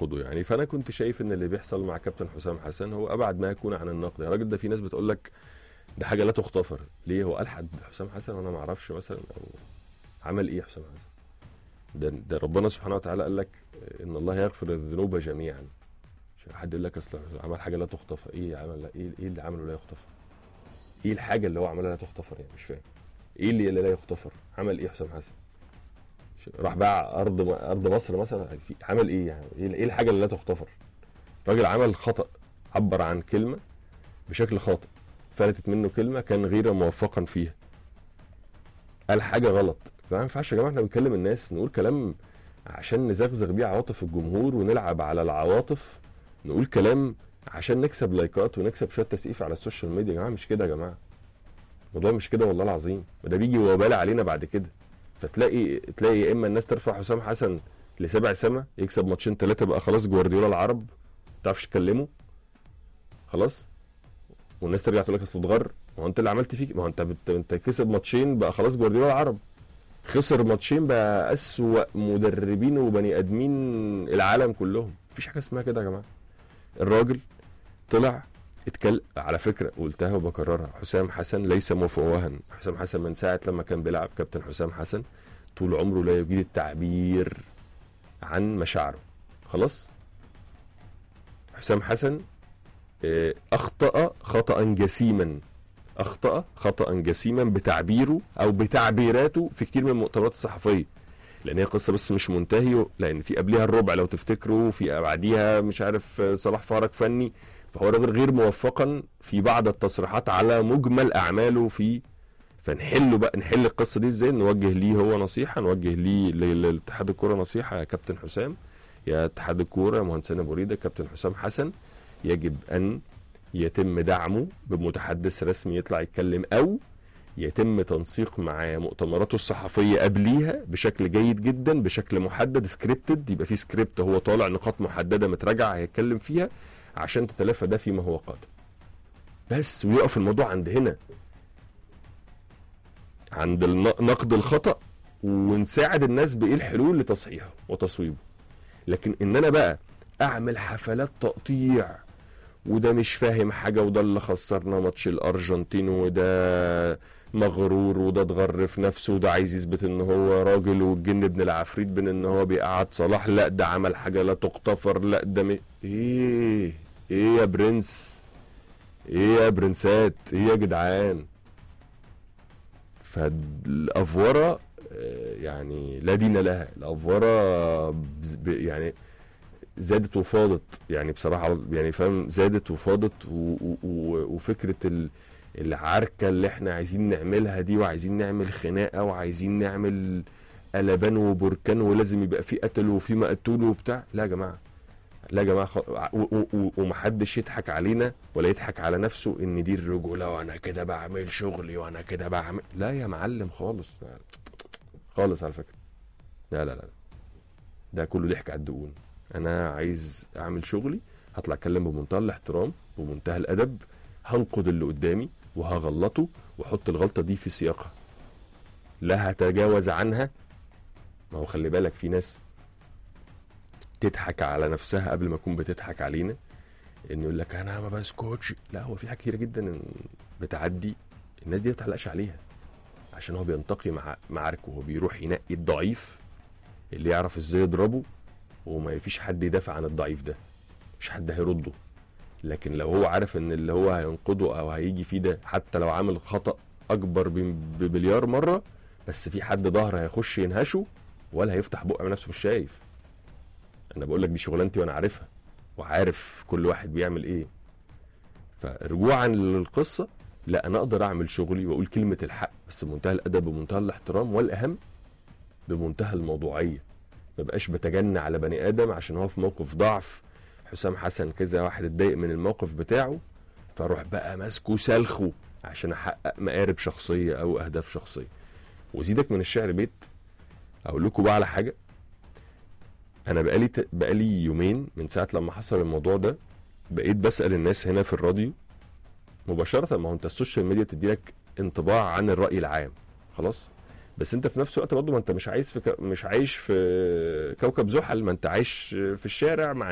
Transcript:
ينقده يعني فانا كنت شايف ان اللي بيحصل مع كابتن حسام حسن هو ابعد ما يكون عن النقد يا راجل ده في ناس بتقول لك ده حاجه لا تغتفر ليه هو الحد حسام حسن وانا ما اعرفش مثلا او عمل ايه حسام حسن ده ده ربنا سبحانه وتعالى قال لك ان الله يغفر الذنوب جميعا مش حد يقول لك اصل عمل حاجه لا تغتفر ايه عمل لا ايه ايه اللي عمله لا يغتفر ايه الحاجه اللي هو عملها لا تغتفر يعني مش فاهم ايه اللي لا يغتفر عمل ايه حسام حسن راح باع ارض ارض مصر مثلا في عمل ايه يعني ايه الحاجه اللي لا تغتفر راجل عمل خطا عبر عن كلمه بشكل خاطئ فلتت منه كلمه كان غير موفقا فيها قال حاجه غلط فما ينفعش يا جماعه احنا بنكلم الناس نقول كلام عشان نزغزغ بيه عواطف الجمهور ونلعب على العواطف نقول كلام عشان نكسب لايكات ونكسب شويه تسقيف على السوشيال ميديا يا جماعه مش كده يا جماعه الموضوع مش كده والله العظيم ده بيجي وبال علينا بعد كده فتلاقي تلاقي يا اما الناس ترفع حسام حسن لسبع سما يكسب ماتشين ثلاثه بقى خلاص جوارديولا العرب ما تعرفش تكلمه خلاص والناس ترجع تقول لك اصل اتغر ما هو انت اللي عملت فيك ما هو انت بت... انت كسب ماتشين بقى خلاص جوارديولا العرب خسر ماتشين بقى اسوأ مدربين وبني ادمين العالم كلهم مفيش حاجه اسمها كده يا جماعه الراجل طلع اتكلم على فكره قلتها وبكررها حسام حسن ليس مفوها حسام حسن من ساعه لما كان بيلعب كابتن حسام حسن طول عمره لا يجيد التعبير عن مشاعره خلاص حسام حسن اخطا خطا جسيما اخطا خطا جسيما بتعبيره او بتعبيراته في كتير من المؤتمرات الصحفيه لان هي قصه بس مش منتهيه لان في قبلها الربع لو تفتكروا في بعديها مش عارف صلاح فرج فني فهو راجل غير موفقا في بعض التصريحات على مجمل اعماله في فنحله بقى نحل القصه دي ازاي نوجه ليه هو نصيحه نوجه ليه لاتحاد الكوره نصيحه يا كابتن حسام يا اتحاد الكوره يا مهندسنا بريده كابتن حسام حسن يجب ان يتم دعمه بمتحدث رسمي يطلع يتكلم او يتم تنسيق معاه مؤتمراته الصحفيه قبليها بشكل جيد جدا بشكل محدد سكريبتد يبقى في سكريبت هو طالع نقاط محدده متراجعه هيتكلم فيها عشان تتلافى ده فيما هو قادم بس ويقف الموضوع عند هنا عند نقد الخطا ونساعد الناس بايه الحلول لتصحيحه وتصويبه لكن ان انا بقى اعمل حفلات تقطيع وده مش فاهم حاجه وده اللي خسرنا ماتش الارجنتين وده مغرور وده اتغر في نفسه وده عايز يثبت ان هو راجل والجن ابن العفريت بين ان هو بيقعد صلاح لا ده عمل حاجه لا تغتفر لا ده م... ايه ايه يا برنس ايه يا برنسات ايه يا جدعان فالافوره يعني لا دين لها الافوره يعني زادت وفاضت يعني بصراحه يعني فاهم زادت وفاضت و و وفكره العركه اللي احنا عايزين نعملها دي وعايزين نعمل خناقه وعايزين نعمل قلبان وبركان ولازم يبقى في قتل وفي مقتول وبتاع لا يا جماعه لا يا جماعه خ... ومحدش يضحك علينا ولا يضحك على نفسه ان دي الرجوله وانا كده بعمل شغلي وانا كده بعمل لا يا معلم خالص خالص على فكره لا لا لا ده كله ضحك على الدقون انا عايز اعمل شغلي هطلع اتكلم بمنتهى الاحترام بمنتهى الادب هنقد اللي قدامي وهغلطه واحط الغلطه دي في سياقها لا هتجاوز عنها ما هو خلي بالك في ناس تضحك على نفسها قبل ما تكون بتضحك علينا انه يقول لك انا ما بسكتش لا هو في حاجات كتيره جدا بتعدي الناس دي ما بتعلقش عليها عشان هو بينتقي مع معاركه هو بيروح ينقي الضعيف اللي يعرف ازاي يضربه وما فيش حد يدافع عن الضعيف ده مش حد هيرده لكن لو هو عارف ان اللي هو هينقده او هيجي فيه ده حتى لو عامل خطا اكبر بمليار مره بس في حد ظهر هيخش ينهشه ولا هيفتح بقه من نفسه مش شايف انا بقول لك دي شغلانتي وانا عارفها وعارف كل واحد بيعمل ايه فرجوعا للقصه لا انا اقدر اعمل شغلي واقول كلمه الحق بس بمنتهى الادب بمنتهى الاحترام والاهم بمنتهى الموضوعيه ما بقاش بتجنى على بني ادم عشان هو في موقف ضعف حسام حسن كذا واحد اتضايق من الموقف بتاعه فاروح بقى ماسكه سلخه عشان احقق مقارب شخصيه او اهداف شخصيه وزيدك من الشعر بيت اقول لكم بقى على حاجه انا بقالي ت... بقالي يومين من ساعه لما حصل الموضوع ده بقيت بسال الناس هنا في الراديو مباشره ما هو انت السوشيال ميديا بتدي لك انطباع عن الراي العام خلاص بس انت في نفس الوقت برضه ما انت مش عايز في ك... مش عايش في كوكب زحل ما انت عايش في الشارع مع